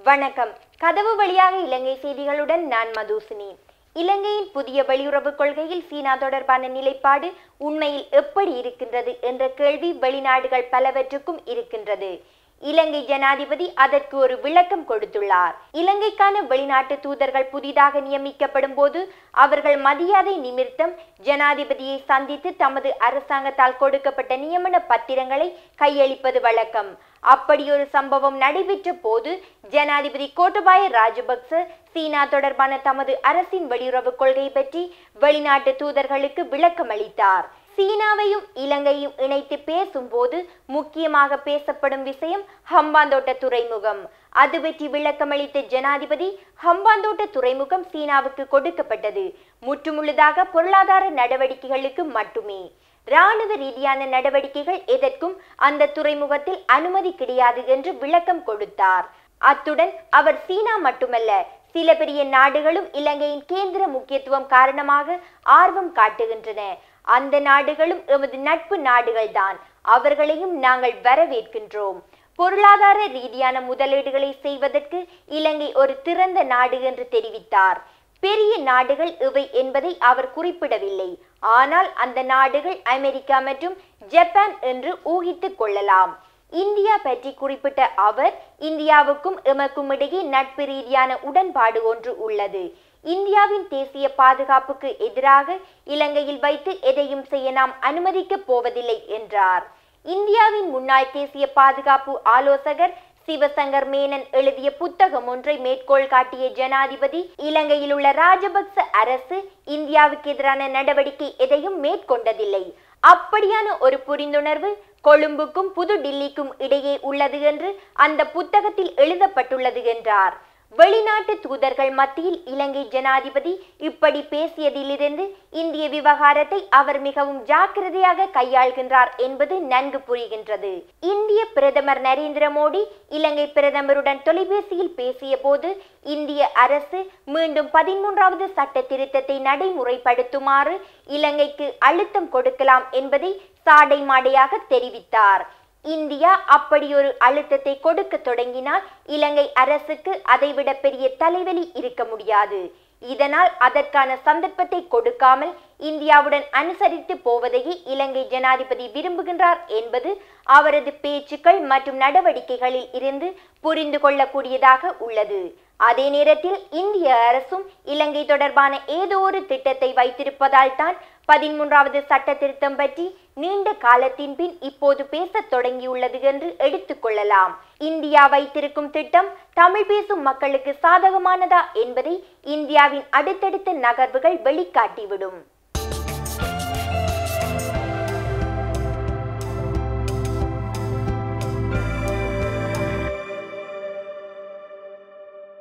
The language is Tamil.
வணக்கம் கதவு வழியாக இலங்கை செய்திகளுடன் நான் மதுசினி இலங்கையின் புதிய வெளியுறவு கொள்கையில் சீனா தொடர்பான நிலைப்பாடு உண்மையில் எப்படி இருக்கின்றது என்ற கேள்வி வெளிநாடுகள் பலவற்றுக்கும் இருக்கின்றது இலங்கை ஜனாதிபதி அதற்கு ஒரு விளக்கம் கொடுத்துள்ளார் இலங்கைக்கான வெளிநாட்டு தூதர்கள் புதிதாக நியமிக்கப்படும் போது அவர்கள் மரியாதை நிமித்தம் ஜனாதிபதியை சந்தித்து தமது அரசாங்கத்தால் கொடுக்கப்பட்ட நியமன பத்திரங்களை கையளிப்பது வழக்கம் அப்படி ஒரு சம்பவம் நடைபெற்ற போது ஜனாதிபதி கோட்டபாய ராஜபக்ச சீனா தொடர்பான தமது அரசின் வெளியுறவு கொள்கை பற்றி வெளிநாட்டு தூதர்களுக்கு விளக்கம் அளித்தார் சீனாவையும் இலங்கையும் இணைத்து பேசும்போது முக்கியமாக பேசப்படும் விஷயம் ஹம்பாந்தோட்ட துறைமுகம் அது பற்றி விளக்கமளித்த ஜனாதிபதி ஹம்பாந்தோட்ட துறைமுகம் சீனாவுக்கு கொடுக்கப்பட்டது முற்றுமுழுதாக பொருளாதார நடவடிக்கைகளுக்கு மட்டுமே ராணுவ ரீதியான நடவடிக்கைகள் எதற்கும் அந்த துறைமுகத்தில் அனுமதி கிடையாது என்று விளக்கம் கொடுத்தார் அத்துடன் அவர் சீனா மட்டுமல்ல சில பெரிய நாடுகளும் இலங்கையின் கேந்திர முக்கியத்துவம் காரணமாக ஆர்வம் காட்டுகின்றன அந்த நாடுகளும் எமது நட்பு நாடுகள்தான் அவர்களையும் நாங்கள் வரவேற்கின்றோம் பொருளாதார ரீதியான முதலீடுகளை செய்வதற்கு இலங்கை ஒரு திறந்த நாடு என்று தெரிவித்தார் பெரிய நாடுகள் இவை என்பதை அவர் குறிப்பிடவில்லை ஆனால் அந்த நாடுகள் அமெரிக்கா மற்றும் ஜப்பான் என்று ஊகித்துக் கொள்ளலாம் இந்தியா பற்றி குறிப்பிட்ட அவர் இந்தியாவுக்கும் எமக்கும் இடையே நட்பு ரீதியான உடன்பாடு ஒன்று உள்ளது இந்தியாவின் தேசிய பாதுகாப்புக்கு எதிராக இலங்கையில் வைத்து எதையும் செய்ய நாம் அனுமதிக்கப் போவதில்லை என்றார் இந்தியாவின் முன்னாள் தேசிய பாதுகாப்பு ஆலோசகர் சிவசங்கர் மேனன் எழுதிய புத்தகம் ஒன்றை மேற்கோள் காட்டிய ஜனாதிபதி இலங்கையில் உள்ள ராஜபக்ச அரசு இந்தியாவுக்கு எதிரான நடவடிக்கை எதையும் மேற்கொண்டதில்லை அப்படியான ஒரு புரிந்துணர்வு கொழும்புக்கும் புது டில்லிக்கும் இடையே உள்ளது என்று அந்த புத்தகத்தில் எழுதப்பட்டுள்ளது என்றார் வெளிநாட்டு தூதர்கள் மத்தியில் இலங்கை ஜனாதிபதி இப்படி பேசியதிலிருந்து இந்திய விவகாரத்தை அவர் மிகவும் ஜாக்கிரதையாக கையாள்கின்றார் என்பது நன்கு புரிகின்றது இந்திய பிரதமர் நரேந்திர மோடி இலங்கை பிரதமருடன் தொலைபேசியில் பேசிய போது இந்திய அரசு மீண்டும் பதிமூன்றாவது சட்ட திருத்தத்தை நடைமுறைப்படுத்துமாறு இலங்கைக்கு அழுத்தம் கொடுக்கலாம் என்பதை சாடை மாடையாக தெரிவித்தார் இந்தியா அப்படியொரு அழுத்தத்தை கொடுக்க தொடங்கினால் இலங்கை அரசுக்கு அதைவிட பெரிய தலைவலி இருக்க முடியாது இதனால் அதற்கான சந்தர்ப்பத்தை கொடுக்காமல் இந்தியாவுடன் அனுசரித்து போவதையே இலங்கை ஜனாதிபதி விரும்புகின்றார் என்பது அவரது பேச்சுக்கள் மற்றும் நடவடிக்கைகளில் இருந்து புரிந்து கொள்ளக்கூடியதாக உள்ளது அதே நேரத்தில் இந்திய அரசும் இலங்கை தொடர்பான ஏதோ ஒரு திட்டத்தை வைத்திருப்பதால் தான் பதிமூன்றாவது சட்ட திருத்தம் பற்றி நீண்ட காலத்தின் பின் இப்போது பேசத் தொடங்கியுள்ளது என்று எடுத்துக்கொள்ளலாம் இந்தியா வைத்திருக்கும் திட்டம் தமிழ் பேசும் மக்களுக்கு சாதகமானதா என்பதை இந்தியாவின் அடுத்தடுத்த நகர்வுகள் வெளிக்காட்டிவிடும்